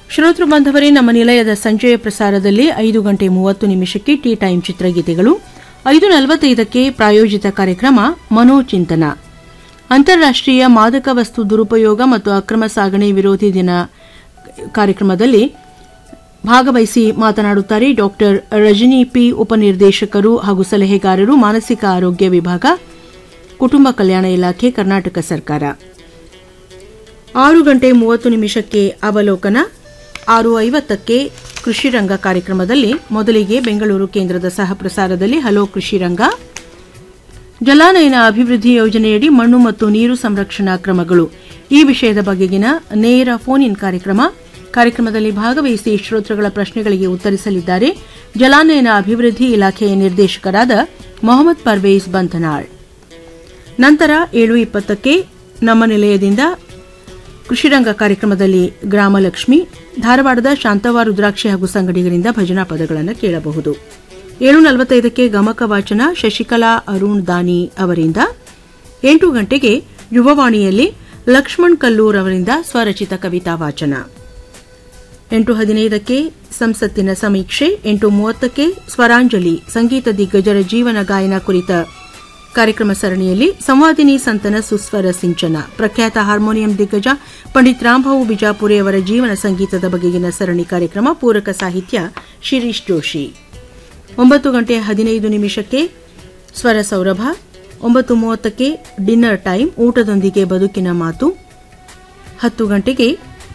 ಶ್ರೋತೃ ಬಾಂಧವರೇ ನಮ್ಮ ನಿಲಯದ ಸಂಜೆಯ ಪ್ರಸಾರದಲ್ಲಿ ಐದು ಗಂಟೆ ಮೂವತ್ತು ನಿಮಿಷಕ್ಕೆ ಟೀ ಟೈಮ್ ಚಿತ್ರಗೀತೆಗಳು ಐದು ನಲವತ್ತೈದಕ್ಕೆ ಪ್ರಾಯೋಜಿತ ಕಾರ್ಯಕ್ರಮ ಮನೋಚಿಂತನ ಅಂತಾರಾಷ್ಟೀಯ ಮಾದಕ ವಸ್ತು ದುರುಪಯೋಗ ಮತ್ತು ಅಕ್ರಮ ಸಾಗಣೆ ವಿರೋಧಿ ದಿನ ಕಾರ್ಯಕ್ರಮದಲ್ಲಿ ಭಾಗವಹಿಸಿ ಮಾತನಾಡುತ್ತಾರೆ ಡಾಕ್ಟರ್ ರಜನಿ ಪಿ ಉಪನಿರ್ದೇಶಕರು ಹಾಗೂ ಸಲಹೆಗಾರರು ಮಾನಸಿಕ ಆರೋಗ್ಯ ವಿಭಾಗ ಕುಟುಂಬ ಕಲ್ಯಾಣ ಇಲಾಖೆ ಕರ್ನಾಟಕ ಸರ್ಕಾರ ಆರು ಗಂಟೆ ಮೂವತ್ತು ನಿಮಿಷಕ್ಕೆ ಅವಲೋಕನ ಆರು ಐವತ್ತಕ್ಕೆ ಕೃಷಿ ರಂಗ ಕಾರ್ಯಕ್ರಮದಲ್ಲಿ ಮೊದಲಿಗೆ ಬೆಂಗಳೂರು ಕೇಂದ್ರದ ಸಹ ಪ್ರಸಾರದಲ್ಲಿ ಹಲೋ ಕೃಷಿ ರಂಗ ಜಲಾನಯನ ಅಭಿವೃದ್ಧಿ ಯೋಜನೆಯಡಿ ಮಣ್ಣು ಮತ್ತು ನೀರು ಸಂರಕ್ಷಣಾ ಕ್ರಮಗಳು ಈ ವಿಷಯದ ಬಗೆಗಿನ ನೇರ ಫೋನ್ ಇನ್ ಕಾರ್ಯಕ್ರಮ ಕಾರ್ಯಕ್ರಮದಲ್ಲಿ ಭಾಗವಹಿಸಿ ಶ್ರೋತೃಗಳ ಪ್ರಶ್ನೆಗಳಿಗೆ ಉತ್ತರಿಸಲಿದ್ದಾರೆ ಜಲಾನಯನ ಅಭಿವೃದ್ಧಿ ಇಲಾಖೆಯ ನಿರ್ದೇಶಕರಾದ ಮೊಹಮ್ಮದ್ ಪರ್ವೇಜ್ ಬಂಧನಾಳ್ ನಂತರ ಏಳು ಇಪ್ಪತ್ತಕ್ಕೆ ನಮ್ಮ ನಿಲಯದಿಂದ ಕೃಷಿರಂಗ ಕಾರ್ಯಕ್ರಮದಲ್ಲಿ ಗ್ರಾಮಲಕ್ಷ್ಮಿ ಧಾರವಾಡದ ಶಾಂತವ ರುದ್ರಾಕ್ಷಿ ಹಾಗೂ ಸಂಗಡಿಗರಿಂದ ಭಜನಾ ಪದಗಳನ್ನು ಕೇಳಬಹುದು ಏಳು ನಲವತ್ತೈದಕ್ಕೆ ಗಮಕ ವಾಚನ ಶಶಿಕಲಾ ಅರುಣ್ ದಾನಿ ಅವರಿಂದ ಎಂಟು ಗಂಟೆಗೆ ಯುವವಾಣಿಯಲ್ಲಿ ಲಕ್ಷ್ಮಣ್ ಕಲ್ಲೂರ್ ಅವರಿಂದ ಸ್ವರಚಿತ ಕವಿತಾ ವಾಚನ ಎಂಟು ಹದಿನೈದಕ್ಕೆ ಸಂಸತ್ತಿನ ಸಮೀಕ್ಷೆ ಎಂಟು ಮೂವತ್ತಕ್ಕೆ ಸ್ವರಾಂಜಲಿ ಸಂಗೀತ ದಿಗ್ಗಜರ ಜೀವನ ಗಾಯನ ಕುರಿತ ಕಾರ್ಯಕ್ರಮ ಸರಣಿಯಲ್ಲಿ ಸಂವಾದಿನಿ ಸಂತನ ಸುಸ್ವರ ಸಿಂಚನ ಪ್ರಖ್ಯಾತ ಹಾರ್ಮೋನಿಯಂ ದಿಗ್ಗಜ ಪಂಡಿತ್ ರಾಂಭಾವು ಬಿಜಾಪುರಿ ಅವರ ಜೀವನ ಸಂಗೀತದ ಬಗೆಗಿನ ಸರಣಿ ಕಾರ್ಯಕ್ರಮ ಪೂರಕ ಸಾಹಿತ್ಯ ಶಿರೀಶ್ ಜೋಶಿ ಒಂಬತ್ತು ಗಂಟೆ ಹದಿನೈದು ನಿಮಿಷಕ್ಕೆ ಸ್ವರ ಸೌರಭ ಒಂಬತ್ತು ಮೂವತ್ತಕ್ಕೆ ಡಿನ್ನರ್ ಟೈಮ್ ಊಟದೊಂದಿಗೆ ಬದುಕಿನ ಮಾತು ಹತ್ತು ಗಂಟೆಗೆ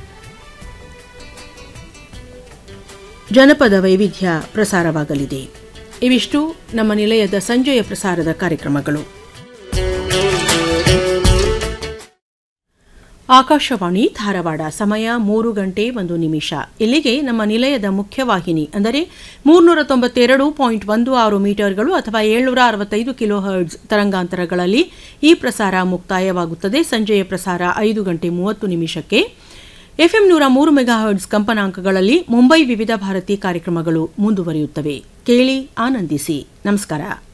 ಜನಪದ ವೈವಿಧ್ಯ ಪ್ರಸಾರವಾಗಲಿದೆ ಇವಿಷ್ಟು ನಮ್ಮ ನಿಲಯದ ಸಂಜೆಯ ಪ್ರಸಾರದ ಕಾರ್ಯಕ್ರಮಗಳು ಆಕಾಶವಾಣಿ ಧಾರವಾಡ ಸಮಯ ಮೂರು ಗಂಟೆ ಒಂದು ನಿಮಿಷ ಇಲ್ಲಿಗೆ ನಮ್ಮ ನಿಲಯದ ಮುಖ್ಯವಾಹಿನಿ ಅಂದರೆ ಮೂರ್ನೂರ ತೊಂಬತ್ತೆರಡು ಪಾಯಿಂಟ್ ಒಂದು ಆರು ಮೀಟರ್ಗಳು ಅಥವಾ ಏಳ್ನೂರ ಅರವತ್ತೈದು ಕಿಲೋ ಹರ್ಡ್ಸ್ ತರಂಗಾಂತರಗಳಲ್ಲಿ ಈ ಪ್ರಸಾರ ಮುಕ್ತಾಯವಾಗುತ್ತದೆ ಸಂಜೆಯ ಪ್ರಸಾರ ಐದು ಗಂಟೆ ಮೂವತ್ತು ನಿಮಿಷಕ್ಕೆ ಎಫ್ಎಂ ನೂರ ಮೂರು ಮೆಗಾಹರ್ಡ್ಸ್ ಕಂಪನಾಂಕಗಳಲ್ಲಿ ಮುಂಬೈ ವಿವಿಧ ಭಾರತಿ ಕಾರ್ಯಕ್ರಮಗಳು ಮುಂದುವರಿಯುತ್ತವೆ ಕೇಳಿ ಆನಂದಿಸಿ ನಮಸ್ಕಾರ